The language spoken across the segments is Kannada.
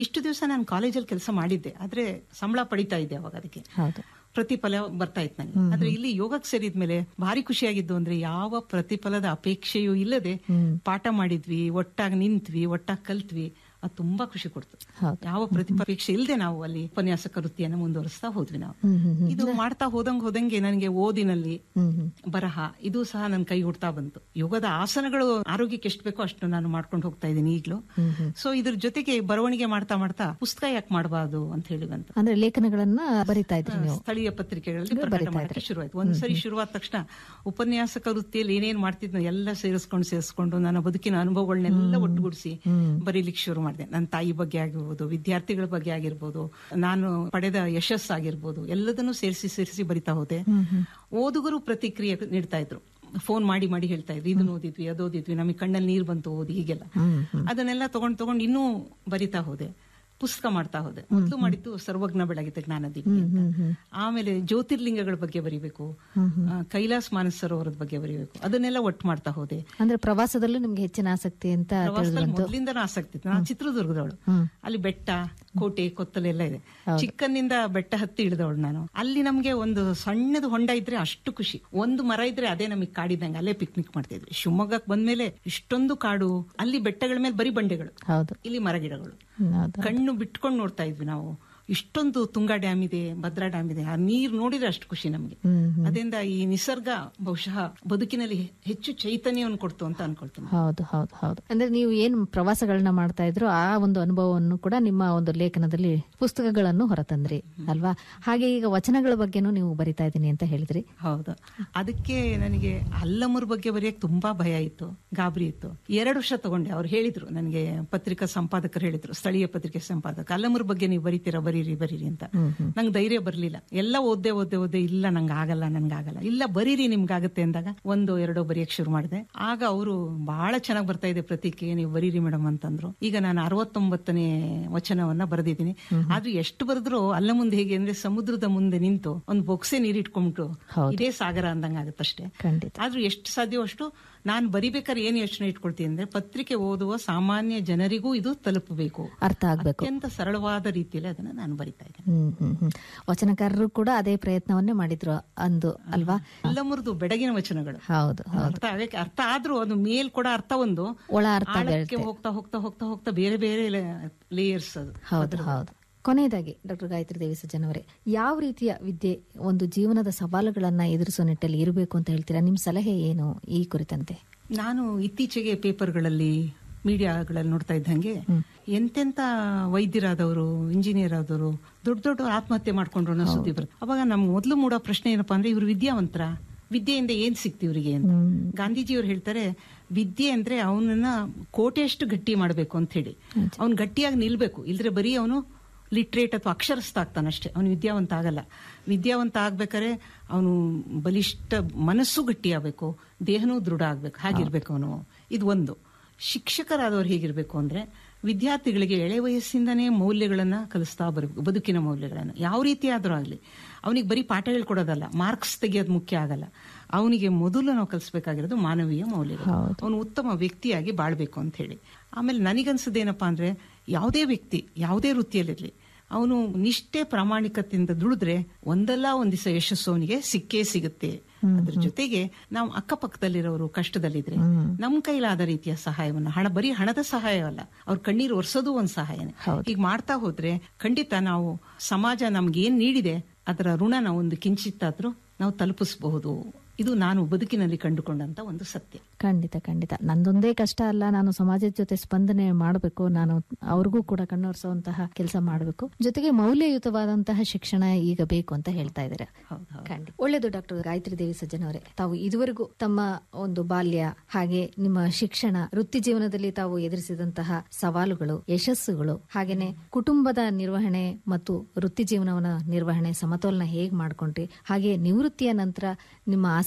ಇಷ್ಟು ದಿವಸ ನಾನು ಕಾಲೇಜಲ್ಲಿ ಕೆಲಸ ಮಾಡಿದ್ದೆ ಆದ್ರೆ ಸಂಬಳ ಪಡಿತಾ ಇದ್ದೆ ಅವಾಗ ಅದಕ್ಕೆ ಹೌದು ಪ್ರತಿಫಲ ಬರ್ತಾ ಇತ್ತು ನನಗೆ ಆದ್ರೆ ಇಲ್ಲಿ ಯೋಗಕ್ಕೆ ಸೇರಿದ ಮೇಲೆ ಭಾರಿ ಖುಷಿಯಾಗಿದ್ದು ಅಂದ್ರೆ ಯಾವ ಪ್ರತಿಫಲದ ಅಪೇಕ್ಷೆಯೂ ಇಲ್ಲದೆ ಪಾಠ ಮಾಡಿದ್ವಿ ಒಟ್ಟಾಗಿ ನಿಂತ್ವಿ ಒಟ್ಟಾಗಿ ಕಲ್ತ್ವಿ ಅದು ತುಂಬಾ ಖುಷಿ ಕೊಡ್ತು ಹೌದು. ಯಾವ ಪ್ರತಿಫಾಪೇಕ್ಷೆ ಇಲ್ಲದೆ ನಾವು ಅಲ್ಲಿ ಉಪನ್ಯಾಸಕ ವೃತ್ತಿಯನ್ನು ಮುಂದುವರಿಸ್ತಾ ಹೋದ್ವಿ ನಾವು ಹ್ಮ್ ಹ್ಮ್ ಹ್ಮ್. ಇದು ಮಾಡ್ತಾ ಹೋದಂಗ್ ಹೋದಂಗೆ ನನಗೆ ಓದಿನಲ್ಲಿ ಹ್ಮ್ ಹ್ಮ್ ಬರಹ ಇದು ಸಹ ನನ್ನ ಕೈ ಹುಡ್ತಾ ಬಂತು ಯೋಗದ ಆಸನಗಳು ಆರೋಗ್ಯಕ್ಕೆ ಎಷ್ಟು ಬೇಕೋ ಅಷ್ಟು ನಾನು ಮಾಡ್ಕೊಂಡು ಹೋಗ್ತಾ ಇದ್ದೀನಿ ಈಗಲೂ ಸೊ ಇದ್ರ ಜೊತೆಗೆ ಬರವಣಿಗೆ ಮಾಡ್ತಾ ಮಾಡ್ತಾ ಪುಸ್ತಕ ಯಾಕೆ ಮಾಡಬಾರ್ದು ಅಂತ ಹೇಳಿ ಬಂತು ಅಂದ್ರೆ ಲೇಖನಗಳನ್ನ ಬರಿತಾ ಇದ್ರಿ ನೀವು ಸ್ಥಳೀಯ ಪತ್ರಿಕೆಗಳಲ್ಲಿ ಪ್ರಕಟ ಮಾಡಕ್ಕೆ ಶುರುವಾಯ್ತು ಒಂದ್ಸರಿ ಶುರುವಾದ ತಕ್ಷಣ ಉಪನ್ಯಾಸಕ ವೃತ್ತಿಯಲ್ಲಿ ಏನೇನ್ ಮಾಡ್ತಿದ್ನೋ ಎಲ್ಲ ಸೇರಿಸ್ಕೊಂಡು ಸೇರಿಸ್ಕೊಂಡು ನನ್ನ ಬದುಕಿನ ಅನುಭವಗಳನ್ನೆಲ್ಲ ಒಟ್ಟುಗೂಡಿಸಿ ಬರೀಲಿಕ್ಕೆ ಶುರು ಮಾಡಿದೆ ನನ್ನ ತಾಯಿ ಬಗ್ಗೆ ಆಗಿರ್ಬೋದು ವಿದ್ಯಾರ್ಥಿಗಳ ಬಗ್ಗೆ ಆಗಿರ್ಬೋದು ನಾನು ಪಡೆದ ಯಶಸ್ಸಾಗಿರ್ಬೋದು ಎಲ್ಲದನ್ನು ಸೇರಿಸಿ ಸೇರಿಸಿ ಬರಿತಾ ಹೋದೆ ಓದುಗರು ಪ್ರತಿಕ್ರಿಯೆ ನೀಡ್ತಾ ಇದ್ರು ಫೋನ್ ಮಾಡಿ ಮಾಡಿ ಹೇಳ್ತಾ ಇದ್ರು ಇದನ್ನ ಓದಿದ್ವಿ ಅದು ಓದಿದ್ವಿ ನಮಗೆ ಕಣ್ಣಲ್ಲಿ ನೀರು ಬಂತು ಓದಿ ಹೀಗೆಲ್ಲ ಅದನ್ನೆಲ್ಲ ತಗೊಂಡ್ ತಗೊಂಡ್ ಇನ್ನೂ ಬರಿತಾ ಹೋದೆ ಪುಸ್ತಕ ಮಾಡ್ತಾ ಹೋದೆ ಮೊದಲು ಮಾಡಿದ್ದು ಸರ್ವಜ್ಞ ಬೆಳಗಿದ ಜ್ಞಾನದೀಪ ಅಂತ ಆಮೇಲೆ ಜ್ಯೋತಿರ್ಲಿಂಗಗಳ ಬಗ್ಗೆ ಬರಿಬೇಕು ಆ, ಕೈಲಾಸ್ ಮಾನಸ ಸರೋವರದ ಬಗ್ಗೆ ಬರಿಬೇಕು ಅದನ್ನೆಲ್ಲ ಒಟ್ಟು ಮಾಡ್ತಾ ಹೋದೆ ಅಂದ್ರೆ ಪ್ರವಾಸದಲ್ಲೂ ನಿಮ್ಗೆ ಹೆಚ್ಚಿನ ಆಸಕ್ತಿ ಅಂತ ಪ್ರವಾಸದಲ್ಲಿ ಮೊದಲಿಂದನೂ ಆಸಕ್ತಿ ಇತ್ತು ನಾನು ಚಿತ್ರದುರ್ಗದವಳು ಅಲ್ಲಿ ಬೆಟ್ಟ ಕೋಟೆ ಕೊತ್ತಲೆಲ್ಲ ಇದೆ ಚಿಕ್ಕನ್ನಿಂದ ಬೆಟ್ಟ ಹತ್ತಿ ಇಳಿದವಳು ನಾನು ಅಲ್ಲಿ ನಮ್ಗೆ ಒಂದು ಸಣ್ಣದು ಹೊಂಡ ಇದ್ರೆ ಅಷ್ಟು ಖುಷಿ ಒಂದು ಮರ ಇದ್ರೆ ಅದೇ ನಮಗೆ ಕಾಡಿದಂಗೆ ಅಲ್ಲೇ ಪಿಕ್ನಿಕ್ ಮಾಡ್ತಾ ಇದ್ವಿ ಶಿವಮೊಗ್ಗಕ್ಕೆ ಬಂದ್ಮೇಲೆ ಇಷ್ಟೊಂದು ಕಾಡು ಅಲ್ಲಿ ಬೆಟ್ಟಗಳ ಮೇಲೆ ಬರೀ ಬಂಡೆಗಳು ಹೌದು ಇಲ್ಲಿ ಮರಗಿಡಗಳು ಹ್ಮ್, ಹೌದು ಕಣ್ಣು ಬಿಟ್ಕೊಂಡು ನೋಡ್ತಾ ಇದ್ವಿ ನಾವು ಇಷ್ಟೊಂದು ತುಂಗಾ ಡ್ಯಾಮ್ ಇದೆ ಭದ್ರಾ ಡ್ಯಾಮ್ ಇದೆ ಆ ನೀರ್ ನೋಡಿದ್ರೆ ಅಷ್ಟು ಖುಷಿ ನಮ್ಗೆ ಹ್ಮ್ ಅದರಿಂದ ಈ ನಿಸರ್ಗ ಬಹುಶಃ ಬದುಕಿನಲ್ಲಿ ಹೆಚ್ಚು ಚೈತನ್ಯವನ್ನು ಕೊಡ್ತು ಅಂತ ಅನ್ಕೊಳ್ತೀನಿ ಹೌದು ಹೌದು ಹೌದು ಅಂದ್ರೆ ನೀವು ಏನ್ ಪ್ರವಾಸಗಳನ್ನ ಮಾಡ್ತಾ ಇದ್ರು ಆ ಒಂದು ಅನುಭವವನ್ನು ಕೂಡ ನಿಮ್ಮ ಒಂದು ಲೇಖನದಲ್ಲಿ ಪುಸ್ತಕಗಳನ್ನು ಹೊರತಂದ್ರಿ ಅಲ್ವಾ ಹಾಗೆ ಈಗ ವಚನಗಳ ಬಗ್ಗೆನೂ ನೀವು ಬರಿತಾ ಇದ್ದೀನಿ ಅಂತ ಹೇಳಿದ್ರಿ ಹೌದು ಅದಕ್ಕೆ ನನಗೆ ಅಲ್ಲಮುರ್ ಬಗ್ಗೆ ಬರೆಯಕ್ ತುಂಬಾ ಭಯ ಇತ್ತು ಗಾಬರಿ ಇತ್ತು ಎರಡು ವರ್ಷ ತಗೊಂಡೆ ಅವ್ರು ಹೇಳಿದ್ರು ನನಗೆ ಪತ್ರಿಕಾ ಸಂಪಾದಕರು ಹೇಳಿದ್ರು ಸ್ಥಳೀಯ ಪತ್ರಿಕೆ ಸಂಪಾದಕ ಅಲ್ಲಮುರ್ ಬಗ್ಗೆ ನೀವು ಬರೀತೀರಾ ಬರೀರಿ ಬರೀರಿ ಅಂತ ನಂಗೆ ಧೈರ್ಯ ಬರ್ಲಿಲ್ಲ ಎಲ್ಲ ಓದ್ದೆ ಓದ್ದೆ ಓದ್ದೆ ಇಲ್ಲ ನಂಗೆ ಆಗಲ್ಲ ನನ್ಗೆ ಆಗಲ್ಲ ಇಲ್ಲ ಬರೀರಿ ನಿಮ್ಗಾಗತ್ತೆ ಅಂದಾಗ ಒಂದು ಎರಡೋ ಬರೆಯಕ್ ಶುರು ಮಾಡಿದೆ ಆಗ ಅವರು ಬಹಳ ಚೆನ್ನಾಗಿ ಬರ್ತಾ ಇದೆ ಪ್ರತೀಕೆ ನೀವು ಬರೀರಿ ಮೇಡಮ್ ಅಂತಂದ್ರು ಈಗ ನಾನು ಅರವತ್ತೊಂಬತ್ತನೇ ವಚನವನ್ನ ಬರೆದಿದ್ದೀನಿ ಆದ್ರೆ ಎಷ್ಟು ಬರೆದ್ರು ಅಲ್ಲ ಮುಂದೆ ಹೇಗೆ ಅಂದ್ರೆ ಸಮುದ್ರದ ಮುಂದೆ ನಿಂತು ಒಂದು ಬೊಕ್ಸೆ ನೀರಿಟ್ಕೊಂಡ್ಬಿಟ್ಟು ಹೌದು. ಇದೇ ಸಾಗರ ಅಂದಂಗ ಆಗುತ್ತಷ್ಟೇ ಖಂಡಿತ ಆದ್ರೂ ಎಷ್ಟು ಸಾಧ್ಯವೋ ಅಷ್ಟು ನಾನು ಬರಿಬೇಕಾದ್ರೆ ಏನ್ ಯೋಚನೆ ಇಟ್ಕೊಳ್ತೀನಿ ಅಂದ್ರೆ ಪತ್ರಿಕೆ ಓದುವ ಸಾಮಾನ್ಯ ಜನರಿಗೂ ಇದು ತಲುಪಬೇಕು ಅರ್ಥ ಆಗ್ಬೇಕು ಅತ್ಯಂತ ಸರಳವಾದ ರೀತಿಯಲ್ಲಿ ಅದನ್ನ ನಾನು ಬರಿತಾ ಇದ್ದೇನೆ ಹ್ಮ್ ಹ್ಮ್ ಹ್ಮ್ ವಚನಕಾರರು ಕೂಡ ಅದೇ ಪ್ರಯತ್ನವನ್ನೇ ಮಾಡಿದ್ರು ಅಂದು ಅಲ್ವಾ ಎಲ್ಲ ಮುರಿದು ಬೆಡಗಿನ ವಚನಗಳು ಹೌದು ಅರ್ಥ ಆಗಕ್ಕೆ ಅರ್ಥ ಆದ್ರೂ ಅದು ಮೇಲ್ ಕೂಡ ಅರ್ಥ ಒಂದು ಒಳ ಅರ್ಥ ಆಳಕ್ಕೆ ಹೋಗ್ತಾ ಹೋಗ್ತಾ ಹೋಗ್ತಾ ಹೋಗ್ತಾ ಬೇರೆ ಬೇರೆ ಲೇಯರ್ಸ್ ಅದು ಹೌದು ಹೌದು ಕೊನೆಯದಾಗಿ ಡಾಕ್ಟರ್ ಗಾಯತ್ರಿ ದೇವಿ ಸಜ್ಜನ್ ಅವರೇ ಯಾವ ರೀತಿಯ ವಿದ್ಯೆ ಒಂದು ಜೀವನದ ಸವಾಲುಗಳನ್ನ ಎದುರಿಸುವ ನಿಟ್ಟಲ್ಲಿ ಇರಬೇಕು ಅಂತ ಹೇಳ್ತೀರಾ ನಿಮ್ ಸಲಹೆ ಏನು ಈ ಕುರಿತಂತೆ ನಾನು ಇತ್ತೀಚೆಗೆ ಪೇಪರ್ಗಳಲ್ಲಿ ಮೀಡಿಯಾಗಳಲ್ಲಿ ನೋಡ್ತಾ ಇದ್ದಂಗೆ ಎಂತೆಂತ ವೈದ್ಯರಾದವರು ಇಂಜಿನಿಯರ್ ಆದವರು ದೊಡ್ಡ ದೊಡ್ಡ ಆತ್ಮಹತ್ಯೆ ಮಾಡ್ಕೊಂಡ್ರು ಅನ್ನೋ ಸುದ್ದಿ ಬರುತ್ತೆ ಅವಾಗ ನಮ್ಗೆ ಮೊದಲು ಮೂಡೋ ಪ್ರಶ್ನೆ ಏನಪ್ಪಾ ಅಂದ್ರೆ ಇವ್ರು ವಿದ್ಯಾವಂತರ ವಿದ್ಯೆಯಿಂದ ಏನ್ ಸಿಕ್ತಿ ಇವರಿಗೆ ಅಂತ ಗಾಂಧೀಜಿಯವರು ಹೇಳ್ತಾರೆ ವಿದ್ಯೆ ಅಂದ್ರೆ ಅವನನ್ನ ಕೋಟೆಯಷ್ಟು ಗಟ್ಟಿ ಮಾಡಬೇಕು ಅಂತ ಹೇಳಿ ಅವ್ನು ಗಟ್ಟಿಯಾಗಿ ನಿಲ್ಬೇಕು ಇಲ್ದ್ರೆ ಬರೀ ಅವನು ಲಿಟ್ರೇಟ್ ಅಥವಾ ಅಕ್ಷರಸ್ಥ ಆಗ್ತಾನಷ್ಟೇ ಅವನು ವಿದ್ಯಾವಂತ ಆಗಲ್ಲ ವಿದ್ಯಾವಂತ ಆಗ್ಬೇಕಾದ್ರೆ ಅವನು ಬಲಿಷ್ಠ ಮನಸ್ಸು ಗಟ್ಟಿಯಾಗಬೇಕು ದೇಹನೂ ದೃಢ ಆಗ್ಬೇಕು ಹಾಗಿರ್ಬೇಕು ಅವನು ಇದು ಒಂದು ಶಿಕ್ಷಕರಾದವ್ರು ಹೇಗಿರ್ಬೇಕು ಅಂದ್ರೆ ವಿದ್ಯಾರ್ಥಿಗಳಿಗೆ ಎಳೆ ವಯಸ್ಸಿಂದನೇ ಮೌಲ್ಯಗಳನ್ನ ಕಲಿಸ್ತಾ ಬರಬೇಕು ಬದುಕಿನ ಮೌಲ್ಯಗಳನ್ನ ಯಾವ ರೀತಿ ಆದ್ರೂ ಆಗ್ಲಿ ಅವನಿಗೆ ಬರೀ ಪಾಠ ಹೇಳ್ಕೊಡೋದಲ್ಲ ಮಾರ್ಕ್ಸ್ ತೆಗಿಯೋದು ಮುಖ್ಯ ಆಗಲ್ಲ ಅವನಿಗೆ ಮೊದಲು ನಾವು ಕಲಿಸ್ಬೇಕಾಗಿರೋದು ಮಾನವೀಯ ಮೌಲ್ಯಗಳು ಅವನು ಉತ್ತಮ ವ್ಯಕ್ತಿಯಾಗಿ ಬಾಳ್ಬೇಕು ಅಂತ ಹೇಳಿ ಆಮೇಲೆ ನನಗನ್ಸದೇನಪ್ಪಾ ಅಂದ್ರೆ ಯಾವುದೇ ವ್ಯಕ್ತಿ ಯಾವುದೇ ವೃತ್ತಿಯಲ್ಲಿರ್ಲಿ ಅವನು ನಿಷ್ಠೆ ಪ್ರಾಮಾಣಿಕತೆಯಿಂದ ದುಡಿದ್ರೆ ಒಂದಲ್ಲ ಒಂದ್ ದಿವಸ ಯಶಸ್ಸು ಅವನಿಗೆ ಸಿಕ್ಕೇ ಸಿಗುತ್ತೆ ಅದ್ರ ಜೊತೆಗೆ ನಾವು ಅಕ್ಕಪಕ್ಕದಲ್ಲಿರೋರು ಕಷ್ಟದಲ್ಲಿದ್ರೆ ನಮ್ ಕೈಲಾದ ರೀತಿಯ ಸಹಾಯವನ್ನ ಹಣ ಬರೀ ಹಣದ ಸಹಾಯವಲ್ಲ ಅವ್ರ ಕಣ್ಣೀರು ಒರೆಸೋದು ಒಂದ್ ಸಹಾಯನೇ ಈಗ ಮಾಡ್ತಾ ಹೋದ್ರೆ ಖಂಡಿತ ನಾವು ಸಮಾಜ ನಮ್ಗೆ ಏನ್ ನೀಡಿದೆ ಅದರ ಋಣನ ಒಂದು ಕಿಂಚಿತ್ತಾದ್ರೂ ನಾವು ತಲುಪಿಸಬಹುದು ಇದು ನಾನು ಬದುಕಿನಲ್ಲಿ ಕಂಡುಕೊಂಡಂತ ಒಂದು ಸತ್ಯ ಖಂಡಿತ ಖಂಡಿತ ನಂದೊಂದೇ ಕಷ್ಟ ಅಲ್ಲ ನಾನು ಸಮಾಜದ ಜೊತೆ ಸ್ಪಂದನೆ ಮಾಡಬೇಕು ನಾನು ಅವ್ರಿಗೂ ಕೂಡ ಕಣ್ಣೊರೆಸುವಂತಹ ಕೆಲಸ ಮಾಡಬೇಕು ಜೊತೆಗೆ ಮೌಲ್ಯಯುತವಾದಂತಹ ಶಿಕ್ಷಣ ಈಗ ಬೇಕು ಅಂತ ಹೇಳ್ತಾ ಇದ್ದಾರೆ ಹೌದು ಹೌದು. ಖಂಡಿತ ಒಳ್ಳೆಯದು ಡಾಕ್ಟರ್ ಗಾಯತ್ರಿ ದೇವಿ ಸಜ್ಜನ್ ಅವರೇ ತಾವು ಇದುವರೆಗೂ ತಮ್ಮ ಒಂದು ಬಾಲ್ಯ ಹಾಗೆ ನಿಮ್ಮ ಶಿಕ್ಷಣ ವೃತ್ತಿ ಜೀವನದಲ್ಲಿ ತಾವು ಎದುರಿಸಿದಂತಹ ಸವಾಲುಗಳು ಯಶಸ್ಸುಗಳು ಹಾಗೇನೆ ಕುಟುಂಬದ ನಿರ್ವಹಣೆ ಮತ್ತು ವೃತ್ತಿ ಜೀವನವನ್ನ ನಿರ್ವಹಣೆ ಸಮತೋಲನ ಹೇಗ್ ಮಾಡ್ಕೊಂಡ್ರಿ ಹಾಗೆ ನಿವೃತ್ತಿಯ ನಂತರ ನಿಮ್ಮ ಆಸಕ್ತಿ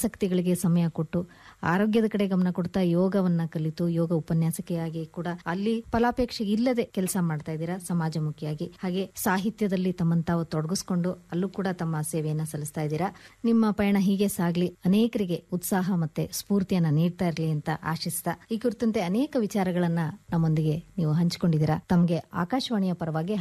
ಆಸಕ್ತಿಗಳಿಗೆ ಸಮಯ ಕೊಟ್ಟು ಆರೋಗ್ಯದ ಕಡೆ ಗಮನ ಕೊಡ್ತಾ ಯೋಗವನ್ನ ಕಲಿತು ಯೋಗ ಉಪನ್ಯಾಸಕಿಯಾಗಿ ಕೂಡ ಅಲ್ಲಿ ಫಲಾಪೇಕ್ಷೆ ಇಲ್ಲದೆ ಕೆಲಸ ಮಾಡ್ತಾ ಇದ್ದೀರಾ ಸಮಾಜಮುಖಿಯಾಗಿ ಹಾಗೆ ಸಾಹಿತ್ಯದಲ್ಲಿ ತಮ್ಮನ್ನು ತಾವು ತೊಡಗಿಸ್ಕೊಂಡು ಅಲ್ಲೂ ಕೂಡ ತಮ್ಮ ಸೇವೆಯನ್ನ ಸಲ್ಲಿಸ್ತಾ ಇದ್ದೀರಾ ನಿಮ್ಮ ಪಯಣ ಹೀಗೆ ಸಾಗ್ಲಿ ಅನೇಕರಿಗೆ ಉತ್ಸಾಹ ಮತ್ತೆ ಸ್ಫೂರ್ತಿಯನ್ನ ನೀಡ್ತಾ ಇರಲಿ ಅಂತ ಆಶಿಸ್ತಾ ಈ ಕುರಿತಂತೆ ಅನೇಕ ವಿಚಾರಗಳನ್ನ ನಮ್ಮೊಂದಿಗೆ ನೀವು ಹಂಚಿಕೊಂಡಿದ್ದೀರಾ ತಮಗೆ ಆಕಾಶವಾಣಿಯ ಪರವಾಗಿ